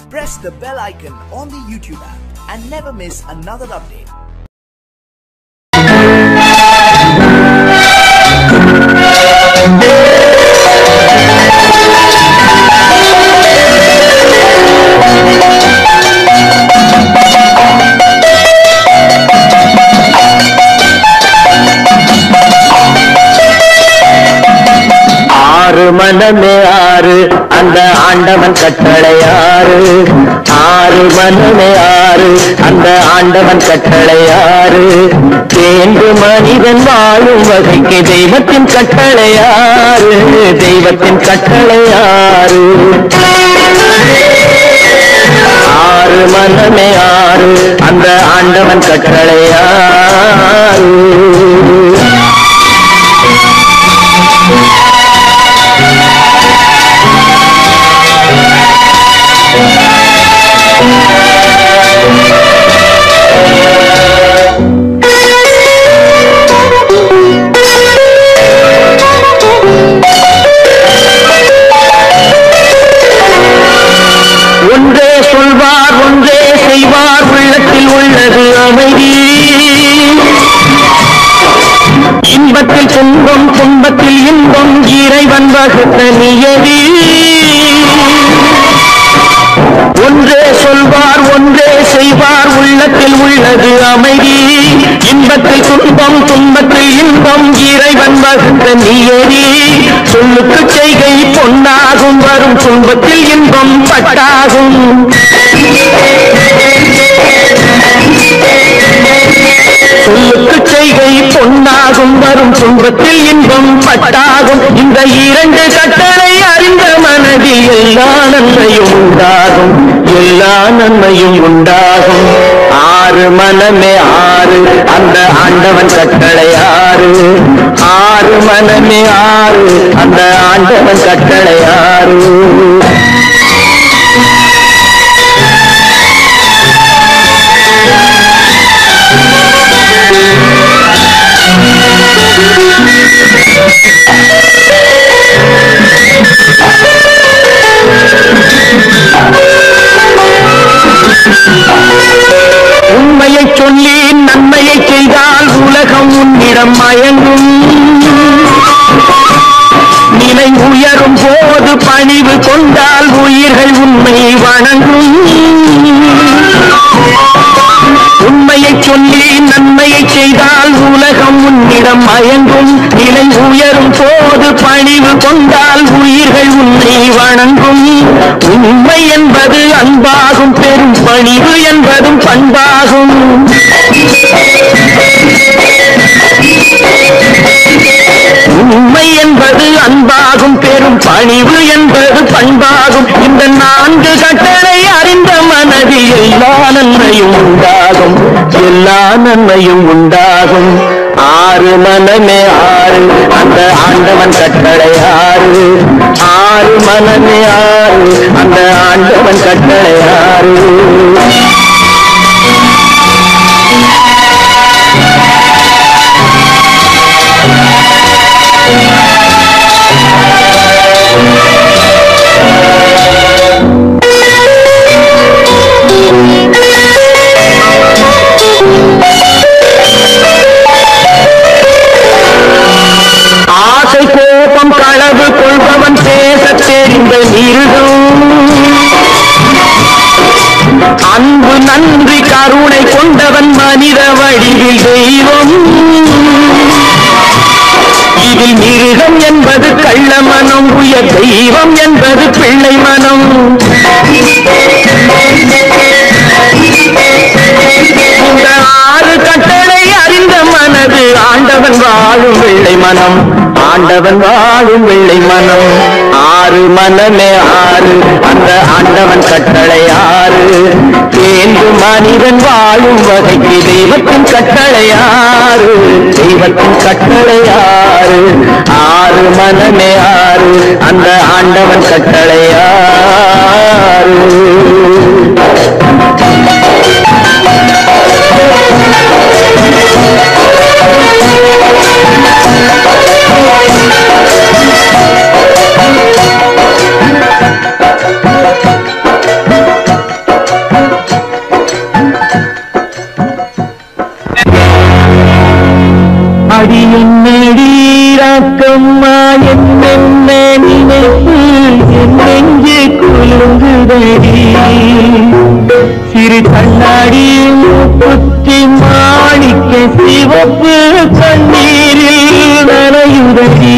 press the bell icon on the YouTube app and never miss another update. ஆறு மனமே ஆறு அந்த ஆண்டவன் கட்டளை ஆறு ஆறு மனமே ஆறு அந்த ஆண்டவன் கட்டளை ஆறு தேர்ந்து மனிதன் வாழும் வகைக்கு தெய்வத்தின் கட்டளை ஆறு தெய்வத்தின் கட்டளை ஆறு ஆறு மனமே ஆறு அந்த ஆண்டவன் கட்டளை ஆறு ஒன்றே சொல்வார் ஒன்றே செய்வார் உள்ளத்தில் உள்ளது அமைதி இன்பத்தில் துன்பம் துன்பத்தில் இன்பம் இறைவன் வகுத்த நியதி ஒன்றே சொல்வார் ஒன்றே செய்வார் உள்ளத்தில் உள்ளது அமைதி இன்பத்தில் துன்பம் துன்பத்தில் இன்பம் இறைவன் வகுத்த நியதி சொல்லுக்கு செய்கை பொன்னாகும் வரும் துன்பத்தில் இன்பம் பட்டாகும் சொல்லுக்கு செய்கை பொன்னாகும் வரும் துன்பத்தில் இன்பம் பட்டாகும் இந்த இரண்டு கட்டளை அறிந்த மனதில் எல்லா நன்மையும் உண்டாகும் எல்லா நன்மையும் உண்டாகும் ஆறு மனமே ஆறு அந்த ஆண்டவன் கட்டளை ஆறு ஆறு மனமே ஆறு அந்த ஆண்டவன் கட்டளை ஆறு உண்மையை சொல்லி நன்மையை செய்தால் உலகம் உன்னிடம் மயங்கும் நிலை உயரும் போது பணிவு கொண்டால் உயிர்கள் உண்மை வணங்கும் உண்மையை சொல்லி நன்மையை செய்தால் உலகம் உன்னிடம் மயங்கும் நிலை உயரும் போது பணிவு கொண்டால் உயிர்கள் உன்னை வணங்கும் உண்மை என்பது அன்பாகும் பெரும் பணிவு என்பதும் பண்பாகும் உண்மை என்பது அன்பாகும் பெரும் பணிவு என்பது பண்பாகும் இந்த நான்கு கட்டளை அறிந்த மனதில் எல்லா நன்மையும் உண்டாகும் எல்லா நன்மையும் உண்டாகும் ஆறு மனமே ஆறு அந்த ஆண்டவன் கட்டளை ஆறு ஆறு மனமே ஆறு அந்த ஆண்டவன் கட்டளை ஆறு ஆசை கோபம் களவு கொள்பவன் பேசத் தெரிந்த மிருகம் அன்பு நன்றி கருணை கொண்டவன் மனித வடிவில் தெய்வம் இதில் மிருகம் என்பது கள்ள மனம் உயர் தெய்வம் என்பது பிள்ளை மனம் இந்த ஆறு கட்டளை அறிந்த மனது ஆண்டவன் வாழும் வெள்ளை மனம் ஆண்டவன் வாழும் வெள்ளை மனம் ஆறு மனமே ஆறு அந்த ஆண்டவன் கட்டளை ஆறு தேர்ந்து மனிதன் வாழும் வகைக்கு தெய்வத்தின் கட்டளை ஆறு தெய்வத்தின் கட்டளை ஆறு ஆறு மனமே ஆறு அந்த ஆண்டவன் கட்டளை ஆறு சிறு கண்ணாடி குத்தி மாணிக்க சிவப்பு கண்ணீரில் நனையுதடி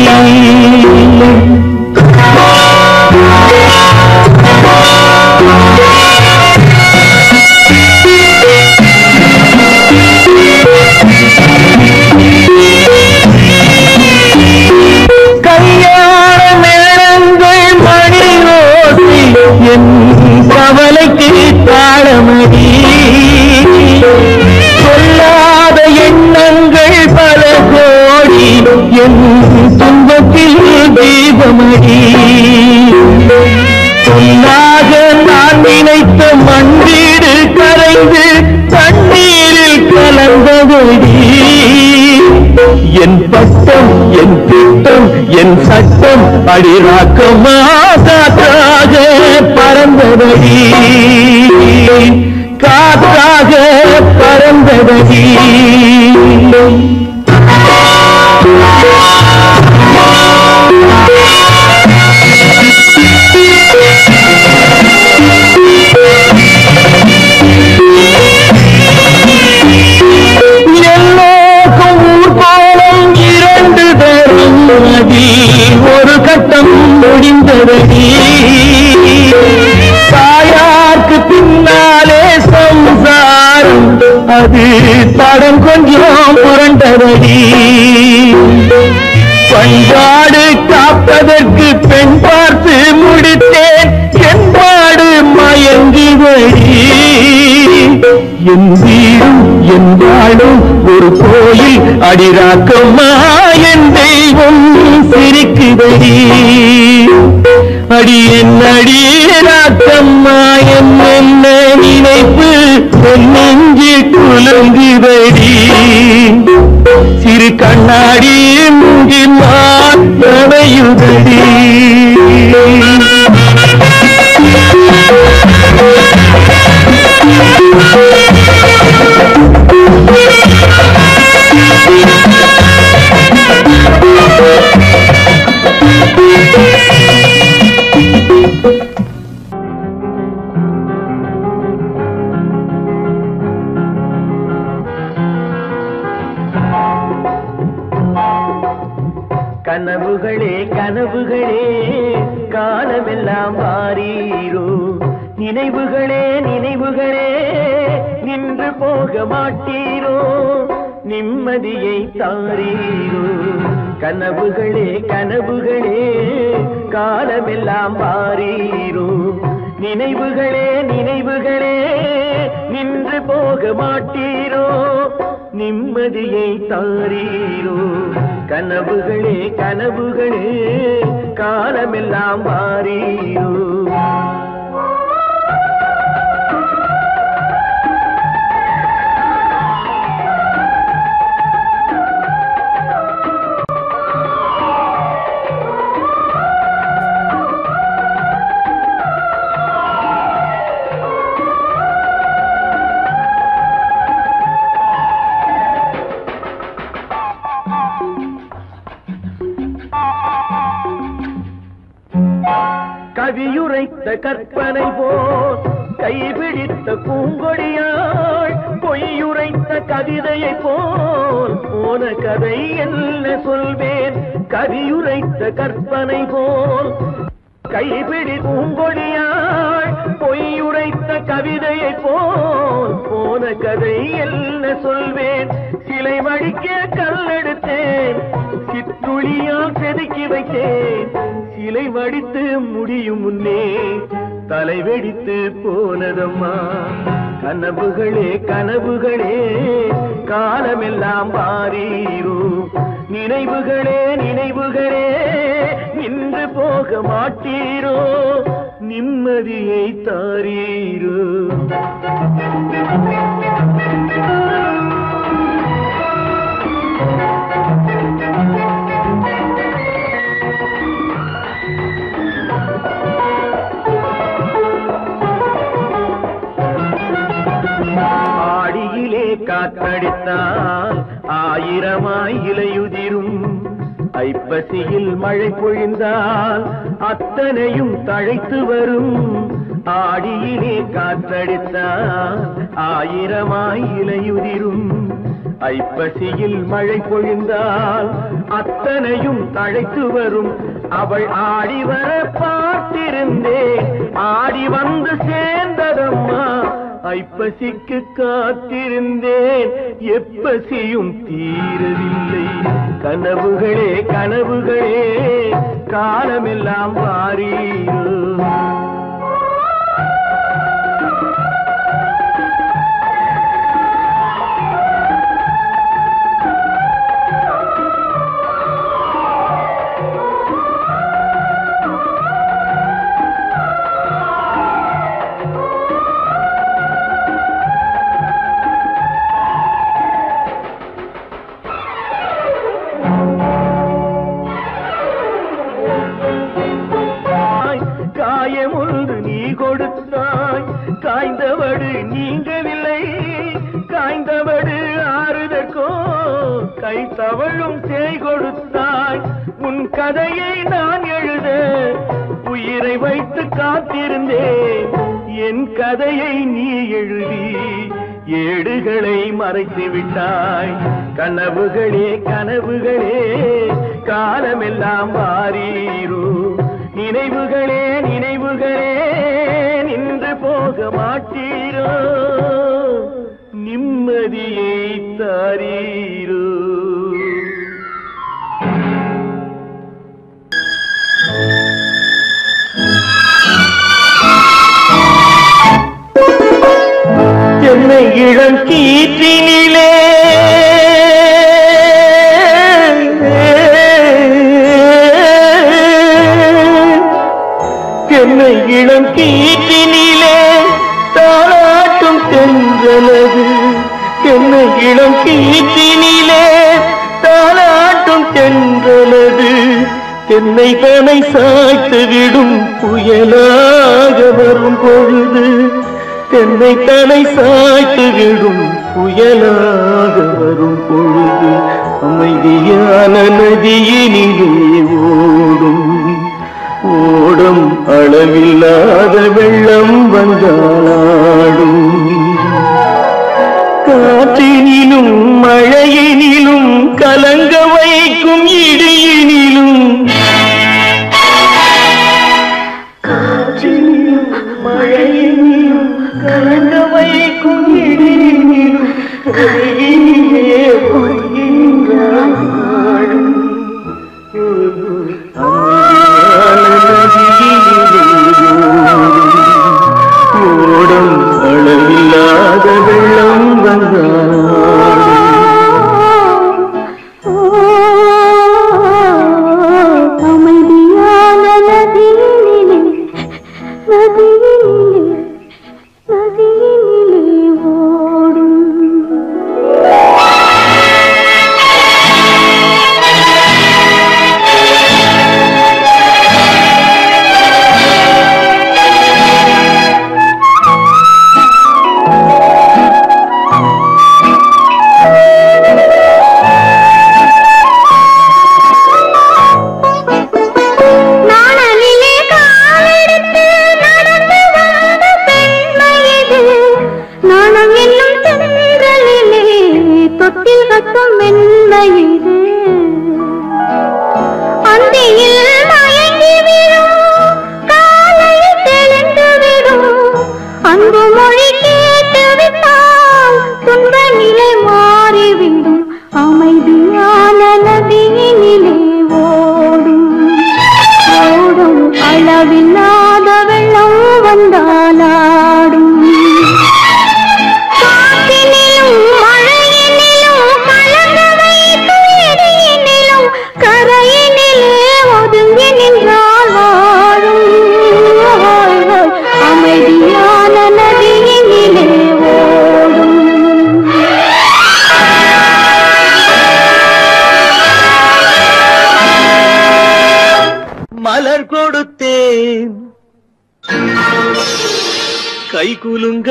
கல்யாண நேரங்கள் மணி ஓசி என் கவலைக்கு தாளமடி சொல்லாத எண்ணங்கள் பல கோடி என் துன்பத்தில் தீபமடி சொல்லாக நான் நினைத்த மண்ணீடு கரைந்து தண்ணீரில் கலந்தபடி என் பட்டம் என் திட்டம் என் சட்டம் அடிராக்கமாக பறந்தபடி காற்றாக பறந்தபடி எல்லோருக்கும் ஊர்கோலம் இரண்டு தரும் அதில் ஒரு கட்டம் முடிந்ததடி தாயார்க்கு பின்னாலே சம்சாரம் அது தடம் கொஞ்சம் புரண்டதடி பண்பாடு காப்பதற்கு பெண் பார்த்து முடித்தேன் என்பாடு மயங்குதடி என் வீடும் என் வாழும் ஒரு கோயில் அடிராக்கம்மா என் தெய்வம் சிரிக்குதடி அடி என் அடிராக்கம்மா என் என்ன நினைப்பு என் நெஞ்சு குலுங்குதடி சிறு கண்ணாடி முங்கினால் நனையுதடி கனவுகளே கனவுகளே காலமெல்லாம் மாறீரோ நினைவுகளே நினைவுகளே நின்று போக மாட்டீரோ நிம்மதியை தாரீரோ கனவுகளே கனவுகளே காலமெல்லாம் மாறீரோ நினைவுகளே நினைவுகளே நின்று போக மாட்டீரோ நிம்மதியை தாரீரோ கனவுகளே கனவுகளே காலமெல்லாம் மாறீரோ கவியுரைத்த கற்பனை போல் கைபிடித்த பூங்கொடியாள் பொய்யுரைத்த கவிதையை போல் போன கதை என்ன சொல்வேன் கவியுரைத்த கற்பனை போல் கைபிடி பூங்கொடியாள் பொய்யுரைத்த கவிதையை போல் போன கதை என்ன சொல்வேன் சிலை வடிக்க கல்லெடுத்தேன் சித்துளியால் செதுக்கி வைத்தேன் சிலை வடித்து முடியும் முன்னே தலை வெடித்து போனதம்மா கனவுகளே கனவுகளே காலமெல்லாம் மாறீரோ நினைவுகளே நினைவுகளே நின்று போக மாட்டீரோ நிம்மதியை தாரீரோ ஆடியிலே காற்றடித்தால் ஆயிரமாய் இலையுதிரும் ஐப்பசியில் மழை பொழிந்தால் அத்தனையும் தழைத்து வரும் ஆடியிலே காற்றடித்தான் ஆயிரமாய் இலையுதிரும் ஐப்பசியில் மழை பொழிந்தால் அத்தனையும் தழைத்து வரும் அவள் ஆடி வர பார்த்திருந்தேன் ஆடி வந்து சேர்ந்ததம்மா ஐப்பசிக்கு காத்திருந்தேன் எப்பசியும் தீரவில்லை கனவுகளே கனவுகளே காலமெல்லாம் வாரீரோ கொடுத்தாய் காயம் ஒன்று நீ கொடுத்தாய் காய்ந்தவடு நீங்கவில்லை காய்ந்தவடு ஆறுதற்கோ கை தவழும் தேய் கொடுத்தாய் உன் கதையை நான் எழுத உயிரை வைத்து காத்திருந்தேன் என் கதையை நீ எழுதி ஏடுகளை மறைத்து விட்டாய் கனவுகளே கனவுகளே காலமெல்லாம் வாரீரோ நினைவுகளே நினைவுகளே நின்று போக மாட்டீரோ நிம்மதியை தாரீரோ என்னை இளம் கீற்றினிலே என்னை இளம் கீற்றினிலே தாளாட்டும் தென்றலது என்னை இளம் கீற்றினிலே தாளாட்டும் தென்றலது என்னை தனை சாய்த்து விடும் புயலாக வரும் பொழுது என்னை தலை சாய்த்து விடும் புயலாக வரும் பொழுது அமைதியான நதியினிலே ஓடும் ஓடும் அளவில்லாத வெள்ளம் வந்தாளாடும் காற்றினிலும் மழையினிலும் கலங்க வைக்கும் இடியினிலும் காற்றினிலும் மழையினிலும் கலங்க வைக்கும் இடியினிலும் கையினிலே பொய்கின்றான் நாடும். அமைதியான நதியினிலே ஓடும் ஓடும் அளவில்லாத வெள்ளம் வந்தாடும் அமைதியான நதியினிலே நதியினிலே நதியினிலே ஓடும் நாணலிலே காலெடுத்து நடந்து வந்த பெண்மை இது. நாணம் என்னும் தென்றலிலே தொட்டில் கட்டும் மென்மை இது. அந்தியில் மயங்கி விழும், காலையில் தெளிந்து விடும். அன்பு மொழி கேட்டு விட்டால் துன்ப நிலை மாறிவிடும் அமைதியான நதியினிலே ஓடும் ஓடும் அளவில்லாத வெள்ளம் வந்தாலாடும் காற்றினிலும் மழையினிலும் கலங்க வைக்கும் இடியினிலும் கரையினிலே ஒதுங்கி நின்றால் வாழும் வாழ்வாள். அமைதியான நதியினிலே ஓடும் மலர் கொடுத்தேன் கை குலுங்க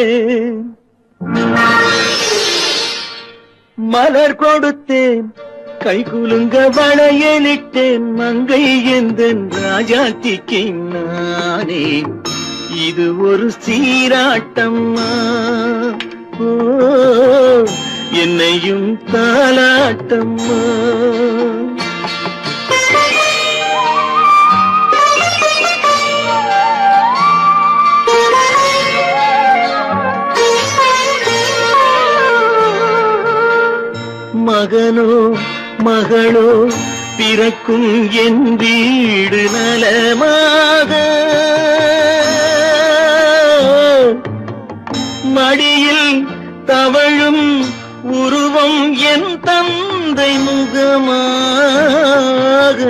வளையலிட்டேன் மலர் கொடுத்தேன் கை குலுங்க வளையலிட்டேன் மங்கை எந்தன் ராஜாத்திக்கு நானே இது ஒரு சீராட்டம்மா ஓ என்னையும் தாலாட்டம்மா மகனோ மகளோ பிறக்கும் என் வீடு நலமாக மடியில் தவழும் உருவம் என் தந்தை முகமாக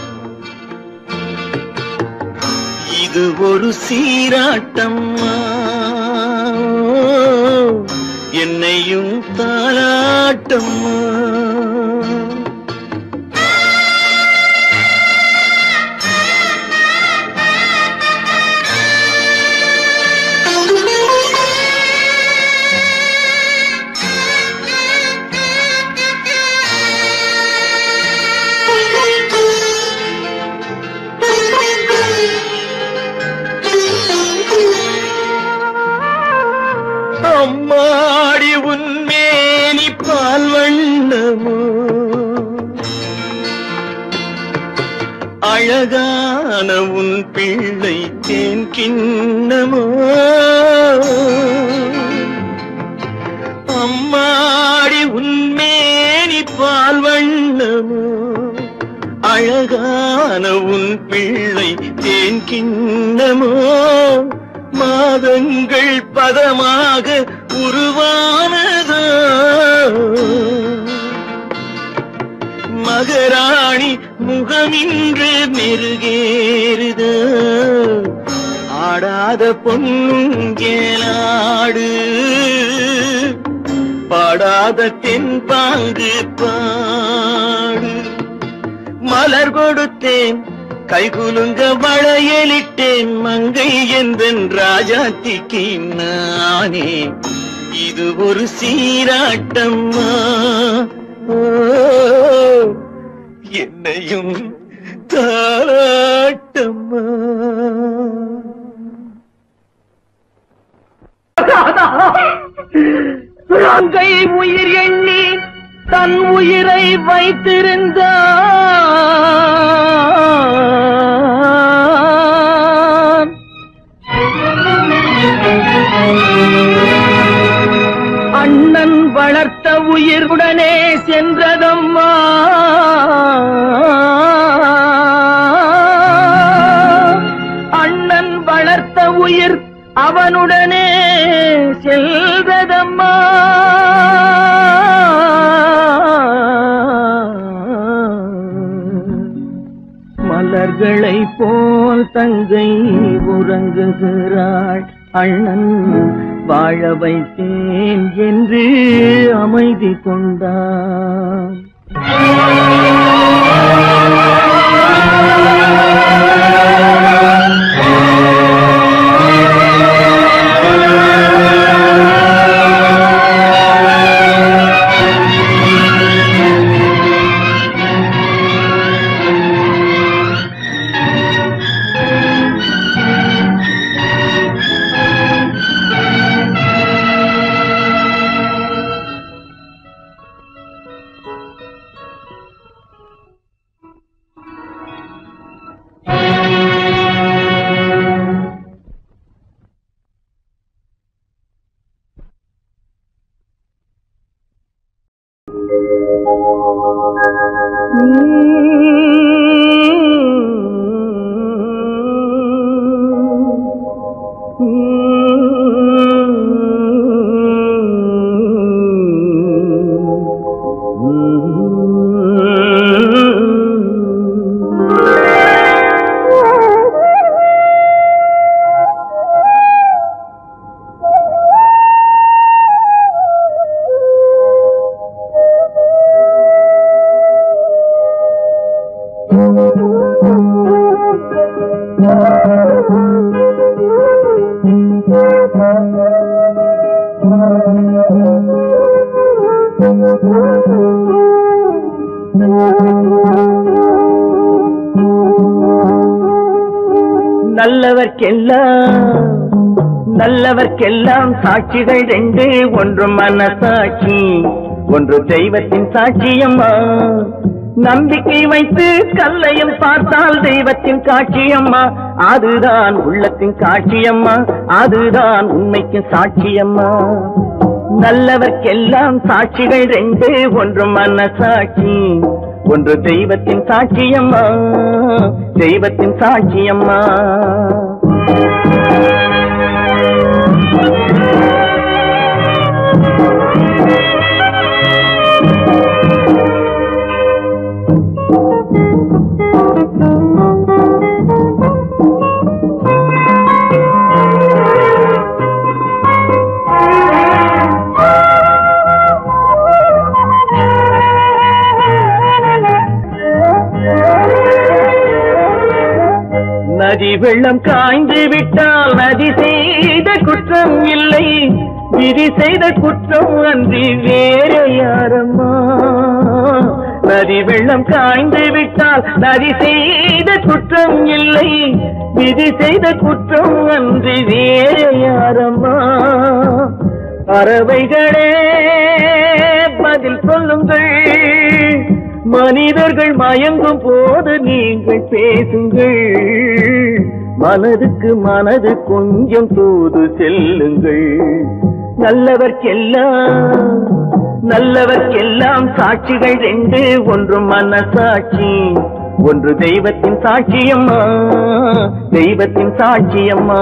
இது ஒரு சீராட்டம்மா என்னையும் தாளாட்டம்மா அம்மாடி உன்மேனி பால் வண்ணமோ அழகான உன் பிள்ளை தேன் கிண்ணமோ அம்மாடி உன்மேனி பால் வண்ணமோ அழகான உன் பிள்ளை தேன் கிண்ணமோ மாதங்கள் பதமாக உருவானதோ மகராணி முகமின்று மெருகேறுதோ ஆடாத பொன்னுங்கேலாடு பாடாத தென்பாங்கு பாடு மலர் கொடுத்தேன் கைகுலுங்க வளையலிட்டேன் மங்கை எந்தன் ராஜாத்திக்கு நானே இது ஒரு சீராட்டம்மா ஓ, என்னையும் தாராட்டம்மா மங்கை உயிர் எண்ணி தன் உயிரை வைத்திருந்தான் அண்ணன் வளர்த்த உயிருடனே சென்றதம்மா அண்ணன் வளர்த்த உயிர் அவனுடனே செல்வதம்மா மலர்களை போல் தங்கை உறங்குகிறாள் அண்ணன் வாழ வைத்தேன் என்று அமைதி கொண்டான் Thank you. நல்லவர்க்கெல்லாம் நல்லவர்க்கெல்லாம் சாட்சிகள் ரெண்டு ஒன்று மனசாட்சி ஒன்று தெய்வத்தின் சாட்சியம்மா நம்பிக்கை வைத்து கல்லையும் பார்த்தால் தெய்வத்தின் காட்சியம்மா அதுதான் உள்ளத்தின் காட்சியம்மா அதுதான் உண்மைக்கு சாட்சியம்மா நல்லவர்க்கெல்லாம் சாட்சிகள் ரெண்டு ஒன்று மனசாட்சி ஒன்று தெய்வத்தின் சாட்சியம்மா தெய்வத்தின் சாட்சியம்மா நதி வெள்ளம் காய்ந்து விட்டால் நதி செய்த குற்றம் இல்லை விதி செய்த குற்றம் அன்றி வேற யாரம்மா நதி வெள்ளம் காய்ந்து விட்டால் நதி செய்த குற்றம் இல்லை விதி செய்த குற்றம் அன்றி வேற யாரம்மா பறவைகளே பதில் சொல்லுங்கள் மனிதர்கள் மயங்கும் போது நீங்கள் பேசுங்கள் மனதுக்கு மனது கொஞ்சம் தூது செல்லுங்கள் நல்லவர்க்கெல்லாம் நல்லவர்க்கெல்லாம் சாட்சிகள் ரெண்டு ஒன்று மனசாட்சி ஒன்று தெய்வத்தின் சாட்சியம்மா தெய்வத்தின் சாட்சியம்மா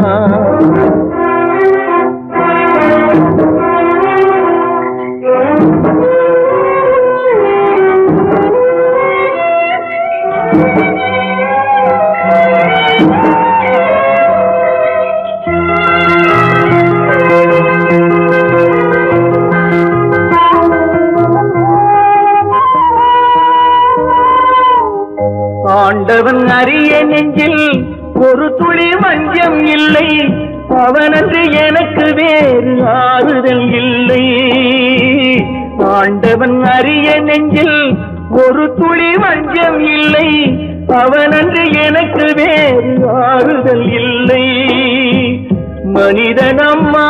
ஆண்டவன் அறிய நெஞ்சில் ஒரு துளி வஞ்சம் இல்லை அவனன்று எனக்கு வேறு ஆறுதல் இல்லை ஆண்டவன் அறிய நெஞ்சில் ஒரு துளி வஞ்சம் இல்லை அவனன்று எனக்கு வேறு ஆறுதல் இல்லை மனிதனம்மா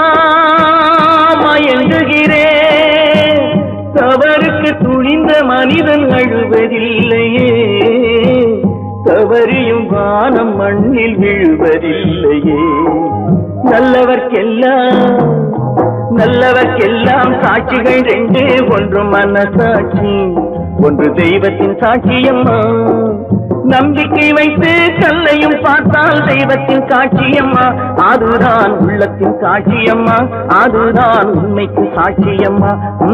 மயங்குகிறேன் தவறுக்கு துணிந்த மனிதன் அழுவதில்லையே தவறியும் வானம் மண்ணில் விழுவதில்லையே நல்லவர்க்கெல்லாம் நல்லவர்க்கெல்லாம் சாட்சிகள் ரெண்டு ஒன்று மனசாட்சி ஒன்று தெய்வத்தின் சாட்சியம்மா நம்பிக்கை வைத்து கல்லையும் பார்த்தால் தெய்வத்தின் காட்சியம்மா அதுதான் உள்ளத்தின் காட்சியம்மா அதுதான் உண்மைக்கு சாட்சியம்மா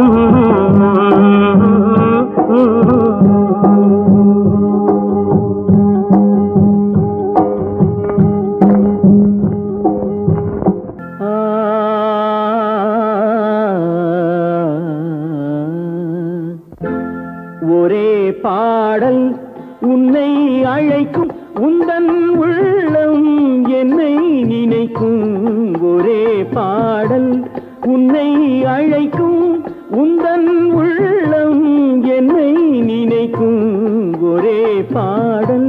ஒரே பாடல் உன்னை அழைக்கும் உந்தன் உள்ளம் என்னை நினைக்கும் ஒரே பாடல் உன்னை அழைக்கும் உந்தன் உள்ளம் என்னை நினைக்கும் ஒரே பாடல்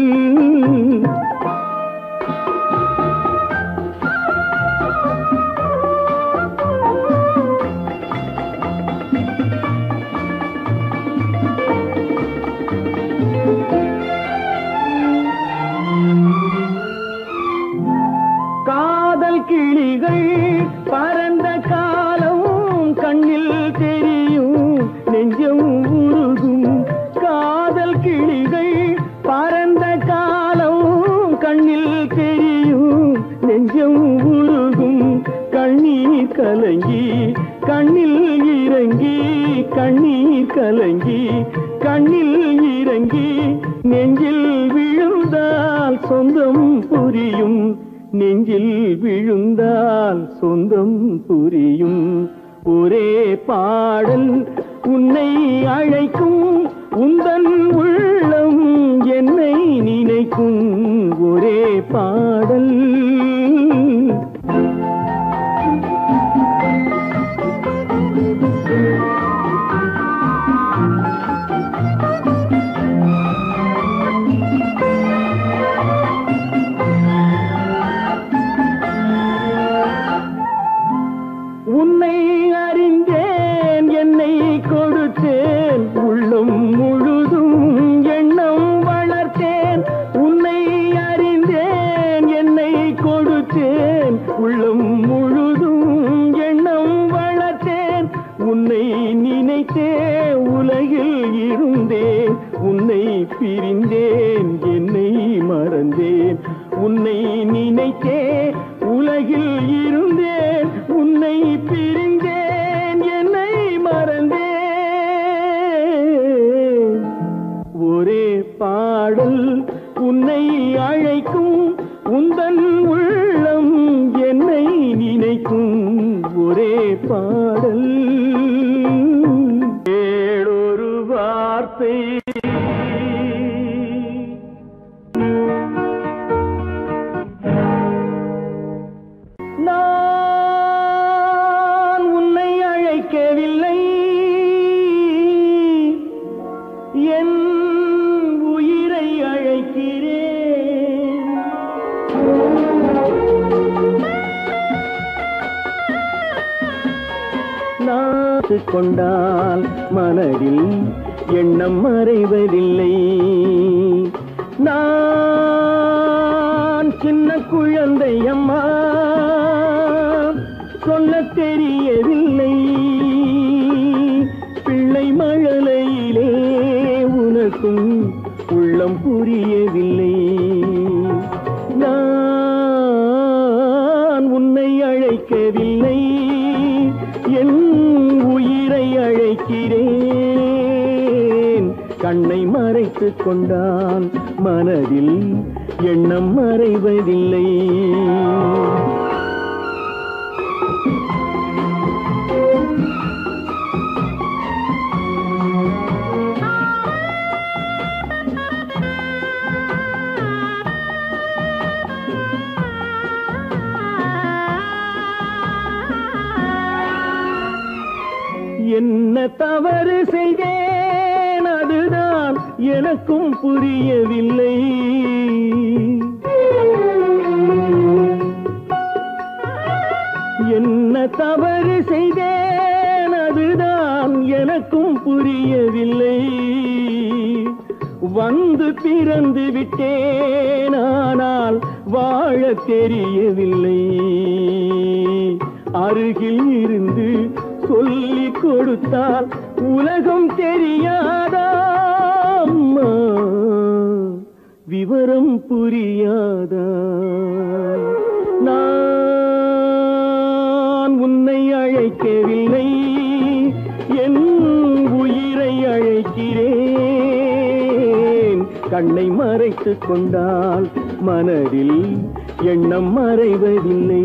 காதல் கிளிகள் பறந்த காலம் கண்ணில் தெரியும் நெஞ்சம் உருகும் காதல் கிளிகள் பறந்த காலம் கண்ணில் தெரியும் நெஞ்சம் உருகும் கண்ணீர் கலங்கி கண்ணில் இறங்கி கண்ணீர் கலங்கி கண்ணில் இறங்கி நெஞ்சில் விழுந்தால் சொந்தம் புரியும் நெஞ்சில் விழுந்தால் சொந்தம் புரியும் ஒரே பாடல் உன்னை அழைக்கும் உந்தன் உள்ளம் என்னை நினைக்கும் ஒரே பாடல் நினைத்தேன் உள்ளம் முழுதும் எண்ணம் வளர்த்தேன் உன்னை நினைத்தே உலகில் இருந்தேன் உன்னை பிரிந்தேன் என்னை மறந்தேன் உன்னை நினைத்தே உலகில் இருந்தேன் உன்னை பிரிந்தேன் என்னை மறந்தேன் ஒரே பாடல் உன்னை அழைக்கும் உந்தன் உள்ளம் என்னை நினைக்கும் ஒரே பாடல் ஏழொரு வார்த்தை நான் உன்னை அழைக்கவில்லை என் உயிரை அழைக்கிறேன் நாட்டு கொண்டால் மனதில் எண்ணம் மறைவதில்லை நான் சின்ன குழந்தை அம்மா சொல்ல தெரியவில்லை பிள்ளை மழலையிலே உனக்கும் உள்ளம் புரியவில்லை நான் உன்னை அழைக்கவில்லை என் உயிரை அழைக்கிறேன் கண்ணை மறைத்துக் கொண்டால் மனதில் எண்ணம் மறைவதில்லை என்ன தவறு செய்தேன் அதுதான் எனக்கும் புரியவில்லை என்ன தவறு செய்தேன் அதுதான் எனக்கும் புரியவில்லை வந்து பிறந்து விட்டேன் ஆனால் வாழ தெரியவில்லை அருகில் இருந்து சொல்லிக் கொடுத்தால் உலகம் தெரியாதா அம்மா விவரம் புரியாதா நான் உன்னை அழைக்கவில்லை என் உயிரை அழைக்கிறேன் கண்ணை மறைத்துக் கொண்டால் மனதில் எண்ணம் மறைவதில்லை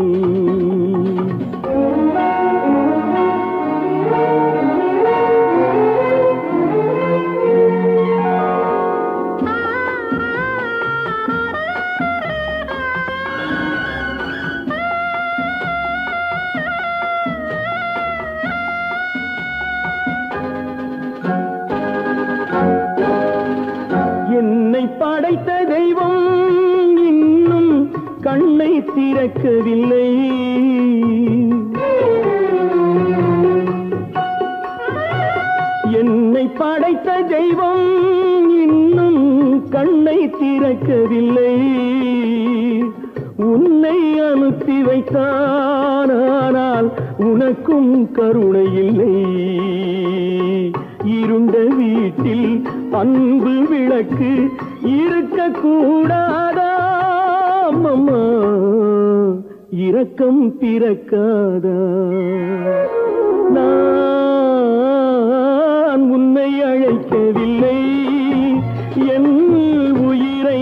என்னை படைத்த தெய்வம் இன்னும் கண்ணை திறக்கவில்லை என்னை படைத்த தெய்வம் இன்னும் கண்ணை திறக்கவில்லை உன்னை அனுப்பி வைத்தான் ஆனால் உனக்கும் கருணை இல்லை இருண்ட வீட்டில் அன்பு விளக்கு இருக்க கூடாதா அம்மா இரக்கம் பிறக்காதா நான் உன்னை அழைக்கவில்லை என் உயிரை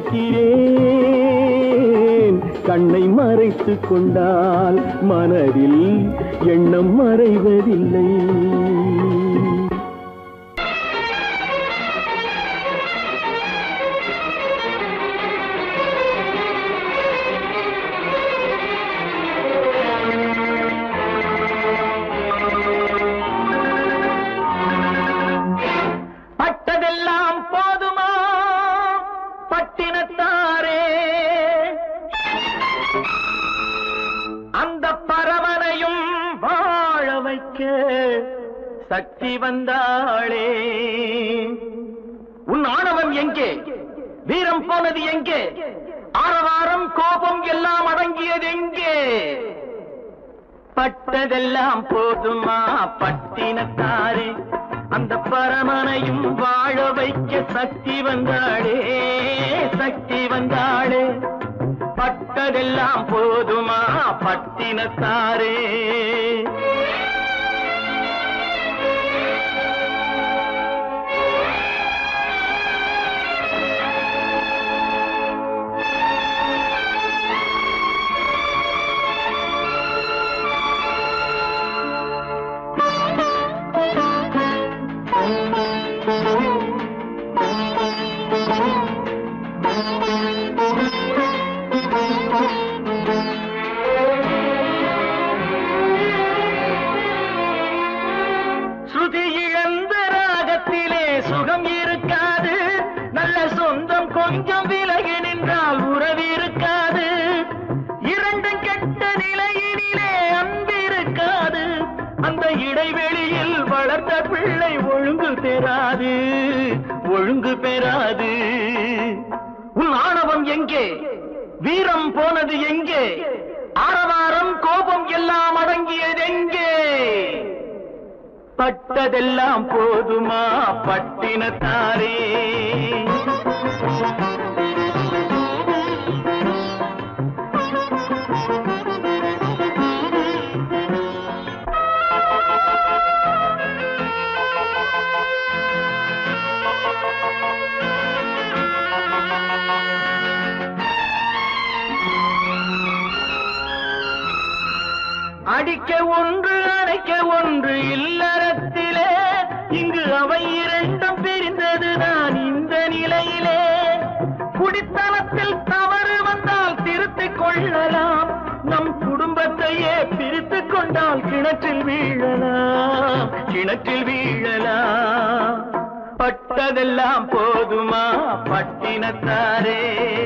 அழைக்கிறேன் கண்ணை மறைத்துக் கொண்டால் மனதில் எண்ணம் மறைவதில்லை பட்டதெல்லாம் போதுமா பட்டினத்தாரே அந்த பரவனையும் வாழ வைக்க சக்தி வந்தாளே உன் ஆணவம் எங்கே வீரம் போனது எங்கே ஆரவாரம் கோபம் எல்லாம் அடங்கிய அடங்கியதெங்கே பட்டதெல்லாம் போதுமா பட்டினத்தாரே அந்த பரமனையும் வாழ வைக்க சக்தி வந்தாளே சக்தி வந்தாளே பட்டதெல்லாம் போதுமா பட்டினத்தாரே ஸ்ருதி இழந்த ராகத்திலே சுகம் இருக்காது நல்ல சொந்தம் கொஞ்சம் விலகி நின்றால் உறவு இருக்காது இரண்டும் கெட்ட நிலையினிலே அன்பு இருக்காது அந்த இடைவெளியில் வளர்ந்த பிள்ளை ஒழுங்கு பெறாது ஒழுங்கு பெறாது உன் ஆணவம் எங்கே வீரம் போனது எங்கே ஆரவாரம் கோபம் எல்லாம் அடங்கியது எங்கே பட்டதெல்லாம் போதுமா பட்டினத்தாரே அடிக்க ஒன்று அணைக்க ஒன்று இல்லறத்திலே இங்கு அவை இரண்டும் பிரிந்தது நான் இந்த நிலையிலே குடித்தனத்தில் தவறு வந்தால் திருத்திக் கொள்ளலாம் நம் குடும்பத்தையே பிரித்துக் கொண்டால் கிணற்றில் வீழலாம் கிணற்றில் வீழலாம் பட்டதெல்லாம் போதுமா பட்டினத்தாரே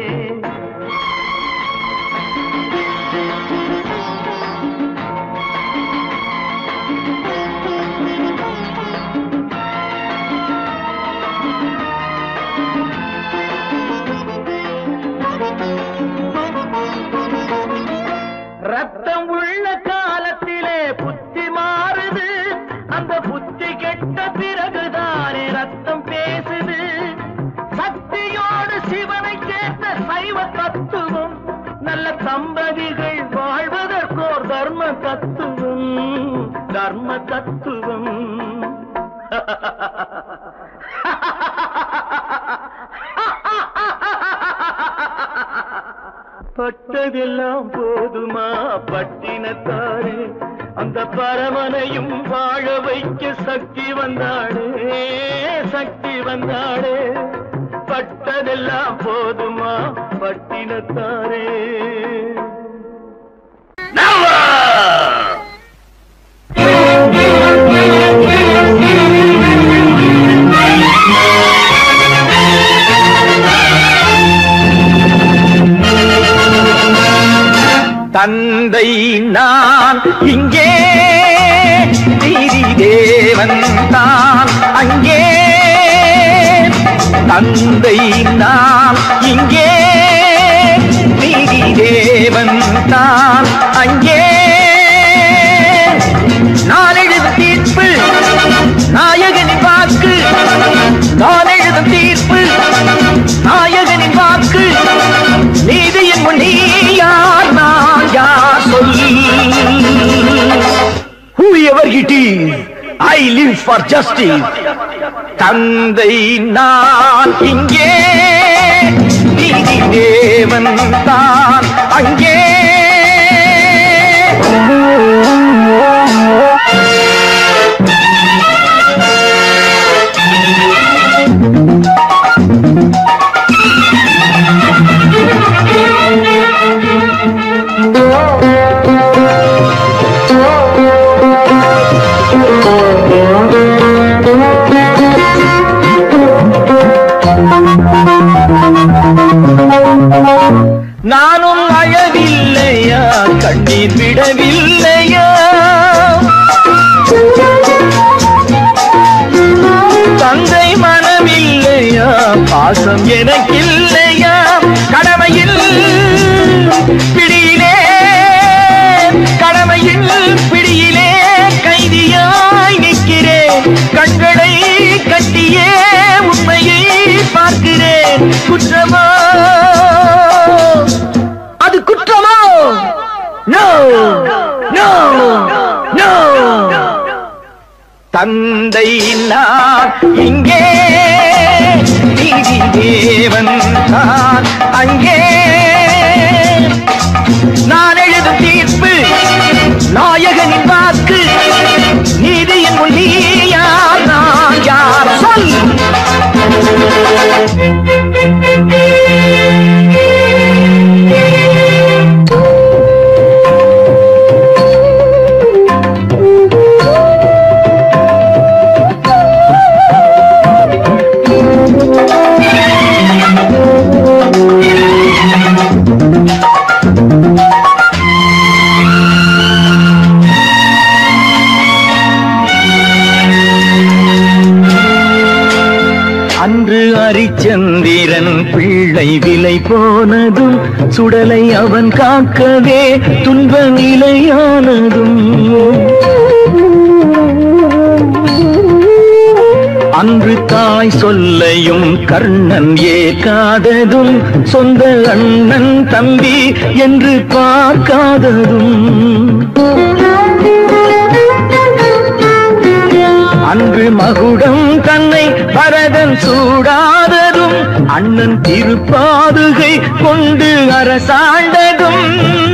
ரத்தம் உள்ள காலத்திலே புத்தி மாறுது அந்த புத்தி கெட்ட பிறகுதானே ரத்தம் பேசுது சக்தியோடு சிவனை சேர்ந்த சைவ தத்துவம் நல்ல தம்பதிகள் வாழ்வதற்கோர் தர்ம தத்துவம் தர்ம தத்துவம் பட்டதெல்லாம் போதுமா பட்டினத்தாரே அந்த பரமனையும் வாழ வைக்க சக்தி வந்தாளே சக்தி வந்தாளே பட்டதெல்லாம் போதுமா பட்டினத்தாரே தந்தை நான் இங்கே நீதி தேவன் தான் அங்கே தந்தை நான் இங்கே நீதி தேவன் தான் அங்கே நான் எழுதும் தீர்ப்பு நாயகனின் வாக்கு நான் எழுதும் தீர்ப்பு நாயகனின் வாக்கு நீதியின் முன் நீ யார் நான் யார் சொல்லி whoever it is I live for justice தந்தை நான் இங்கே நீதி தேவன் தான் அங்கே நானும் அழவில்லையா கண்ணீர் விடவில்லையா தந்தை மனமில்லையா பாசம் எனக்கில்லையா கடமையில் பிடியிலே குற்றமோ அது குற்றமோ நோ நோ நோ தந்தை நான் இங்கே நீதி தேவன் நான் அங்கே நான் எழுதும் தீர்ப்பு நாயகனின் வாக்கு நீதியின் முன் நீ யார் நான் யார் சொல் அன்று அரிச்சந்திரன் பிள்ளை விலை போனதும் சுடலை அவன் காக்கவே துன்ப நிலையானதும் அன்று தாய் சொல்லையும் கர்ணன் ஏற்காததும் சொந்த அண்ணன் தம்பி என்று பார்க்காததும் அன்று மகுடம் தன்னை பரதன் சூடாததும் அண்ணன் திருப்பாதுகை கொண்டு அரசாண்டதும்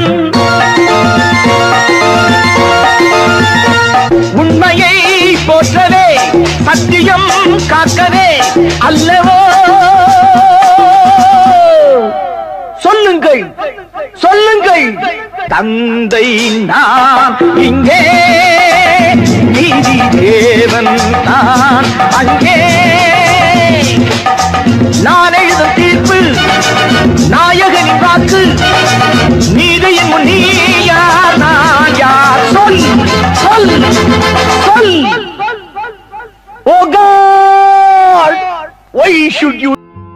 உண்மையை போற்றவே சத்தியம் காக்கவே அல்லவோ சொல்லுங்கள் சொல்லுங்கள் தந்தை நான் இங்கே நீதி தேவன் நான் அங்கே நான் எழுதும் தீர்ப்பு நாயகனின் வாக்கு நீதியின் முன் நீ யார் நான் யார் சொல் சொல் சொல் ஓ God why should you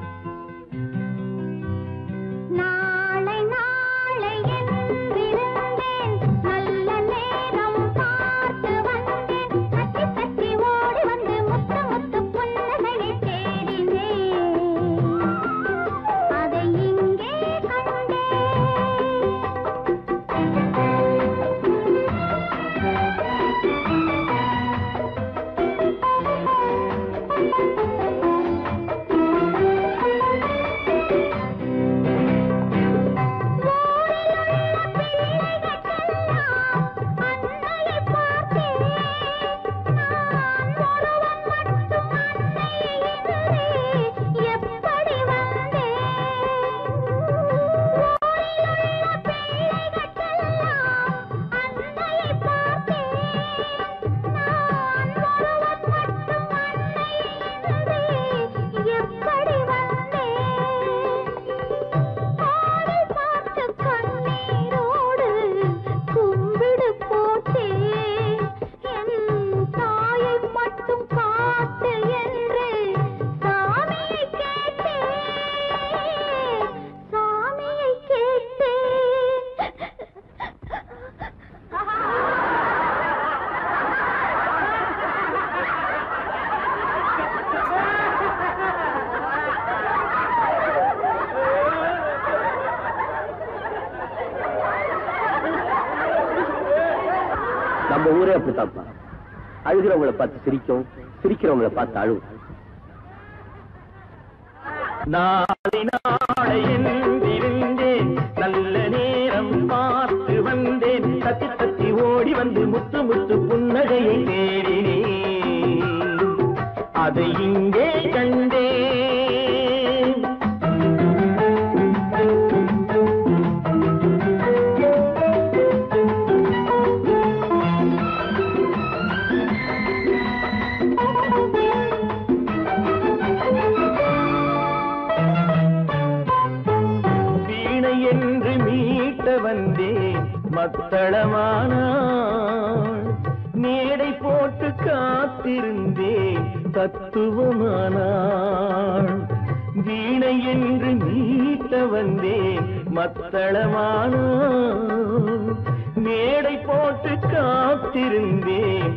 நாளை நாளை என்றிருந்தேன் நல்ல நேரம் பார்த்து வந்தேன் தட்டி தட்டி ஓடி வந்து முத்து முத்து புன்னகையை தேடினேன் அதை இங்கே கண்டேன் அன்னையை பார்த்தேன் நான் ஒருவன் மட்டும் அன்னை எதிரே எப்படி வந்தேன் ஊரிலுள்ள பிள்ளைகளுக்கெல்லாம் அன்னையை பார்த்தேன் நான் ஒருவன் மட்டும் அன்னை எதிரே எப்படி வந்தேன் ஆளை பார்த்து கண்ணீரோடு கும்பிடு போட்டே என் தாயை மட்டும் காட்டு என்று சாமியை கேட்டேன் சாமியை நம்ம ஊரே அப்படித்தான்ப்பா அழுகிறவங்கள பார்த்து சிரிக்கும் சிரிக்கிறவங்கள பார்த்து அழுவும் நாளை நாளை என்றிருந்தேன் நல்ல நேரம் பார்த்து வந்தேன் தத்தி தத்தி ஓடி வந்து முத்து முத்து புன்னகையை தேடினேன் அதை இங்கே கண்டேன் வீணை என்று மீட்ட வந்தேன் மத்தளமானாள் மேடை போட்டு காத்திருந்தேன் தத்துவமானாள் வீணை என்று மீட்ட வந்தேன் மத்தளமானாள் மேடை போட்டு காத்திருந்தேன்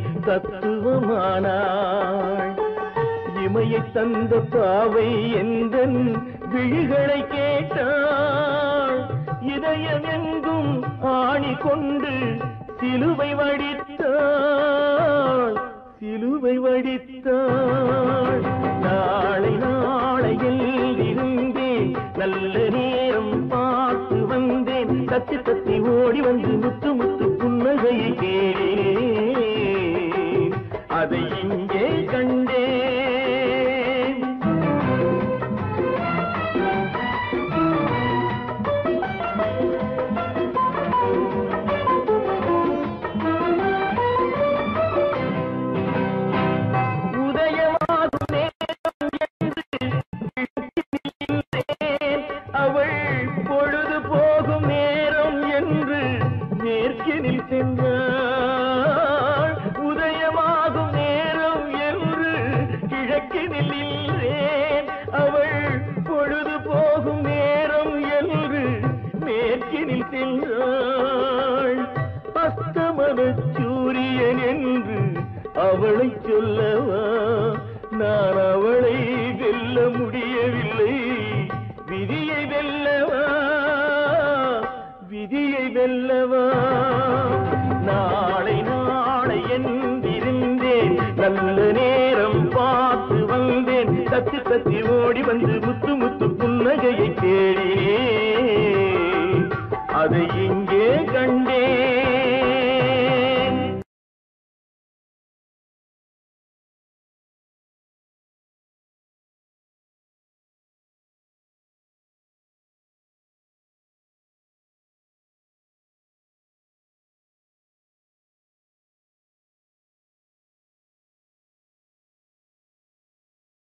தத்துவமானாள் இமையை தந்த பாவை எந்தன் விழிகளை கேட்டாள் இதயம் எங்கும் ஆணி கொண்டு சிலுவை வடித்தாள் சிலுவை வடித்தாள் நாளை நாளையில் இருந்தேன் நல்ல நேரம் பார்த்து வந்தேன் தத்தி தத்தி ஓடி வந்து முத்து முத்து புன்னகையை கேளேன் அதை இங்கே கண்டேன் உதயமாகும் நேரம் என்று நின்றேன். அவள் பொழுது போகும் நேரம் என்று நேர்கினில் சென்றாள் உதயமாகும் நேரம் என்று கிழக்கினில் நின்றேன் அவள் பொழுது போகும் நேரம் என்று மேற்கினில் சென்றாள் அஸ்தமன சூரியன் என்று அவளை சொல்லவா நான் அவளை வெல்ல முடியவில்லை விதியை வெல்லவா விதியை வெல்லவா நாளை நாளை என்றிருந்தேன் நல்ல நேரம் பார்த்து வந்தேன் தத்தி தத்தி ஓடி வந்து முத்து முத்து புன்னகையை கேளே அதை இங்கே